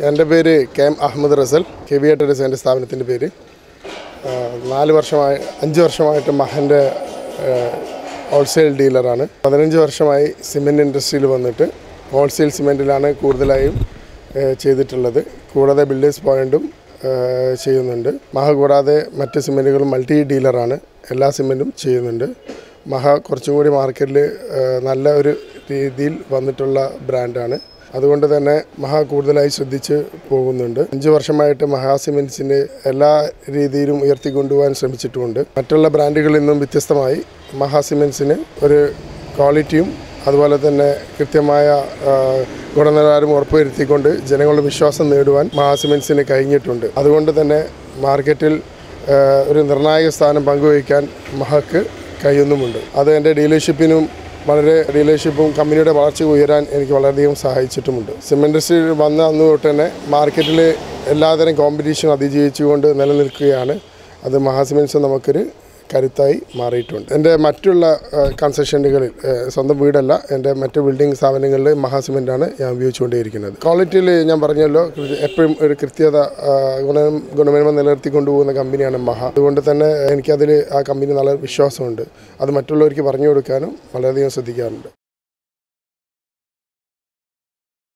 എൻ്റെ പേര് K M Ahammed Rasal K V ആയിട്ട് എൻ്റെ സ്ഥാപനത്തിൻ്റെ പേര് ആ, നാല് വർഷമായി അഞ്ച് വർഷമായിട്ട് മഹൻ്റെ ഹോൾസെയിൽ ഡീലറാണ് പതിനഞ്ച് വർഷമായി സിമെൻറ്റ് ഇൻഡസ്ട്രിയിൽ വന്നിട്ട് ഹോൾസെയിൽ സിമെൻറ്റിലാണ് കൂടുതലായും ഏ, ചെയ്തിട്ടുള്ളത് കൂടാതെ ബിൽഡേഴ്സ് പോയിൻറ്റും ചെയ്യുന്നുണ്ട് മഹ കൂടാതെ മറ്റ് സിമെൻറ്റുകളും മൾട്ടി ഡീലറാണ് എല്ലാ സിമെൻറ്റും ചെയ്യുന്നുണ്ട് മഹ കുറച്ചും കൂടി മാർക്കറ്റിൽ നല്ല ഒരു രീതിയിൽ വന്നിട്ടുള്ള ബ്രാൻഡാണ് അതുകൊണ്ട് തന്നെ മഹ കൂടുതലായി ശ്രദ്ധിച്ച് പോകുന്നുണ്ട് അഞ്ച് വർഷമായിട്ട് മഹാ സിമെൻസിനെ എല്ലാ രീതിയിലും ഉയർത്തിക്കൊണ്ടുപോകാൻ ശ്രമിച്ചിട്ടുമുണ്ട് മറ്റുള്ള ബ്രാൻഡുകളിൽ നിന്നും വ്യത്യസ്തമായി മഹാ സിമെൻസിന് ഒരു ക്വാളിറ്റിയും അതുപോലെ തന്നെ കൃത്യമായ ആ, ഗുണനിലവാരം ഉറപ്പുവരുത്തിക്കൊണ്ട് ജനങ്ങളുടെ വിശ്വാസം നേടുവാൻ മഹാ സിമെൻസിന് കഴിഞ്ഞിട്ടുണ്ട് അതുകൊണ്ട് തന്നെ മാർക്കറ്റിൽ ആ, ഒരു നിർണായക സ്ഥാനം പങ്കുവയ്ക്കാൻ മഹക്ക് കഴിയുന്നുമുണ്ട് അത് എൻ്റെ ഡീലർഷിപ്പിനും വളരെ ഡീലർഷിപ്പും കമ്പനിയുടെ വളർച്ച ഉയരാൻ എനിക്ക് വളരെയധികം സഹായിച്ചിട്ടുമുണ്ട് സിമെൻറ്റ് ഇൻഡസ്ട്രി വന്ന അന്ന് തൊട്ട് തന്നെ മാർക്കറ്റിൽ എല്ലാതരം കോമ്പറ്റീഷൻ അതിജീവിച്ചുകൊണ്ട് നിലനിൽക്കുകയാണ് അത് മഹാസിമെൻസ് നമുക്കൊരു കരുത്തായി മാറിയിട്ടുണ്ട് എൻ്റെ മറ്റുള്ള കൺസ്ട്രക്ഷനുകളിൽ സ്വന്തം വീടല്ല എൻ്റെ മറ്റ് ബിൽഡിംഗ് സ്ഥാപനങ്ങളിൽ മഹാസിമെൻ്റാണ് ഞാൻ ഉപയോഗിച്ചുകൊണ്ടേയിരിക്കുന്നത് ക്വാളിറ്റിയിൽ ഞാൻ പറഞ്ഞല്ലോ കൃ- എപ്പോഴും ഒരു കൃത്യത ആ, ഗുണം ഗുണമേന്മ നിലനിർത്തിക്കൊണ്ടു പോകുന്ന കമ്പനിയാണ് മഹ അതുകൊണ്ട് തന്നെ എനിക്കതിൽ ആ കമ്പനി നല്ല വിശ്വാസമുണ്ട് അത് മറ്റുള്ളവർക്ക് പറഞ്ഞു കൊടുക്കാനും വളരെയധികം ശ്രദ്ധിക്കാറുണ്ട്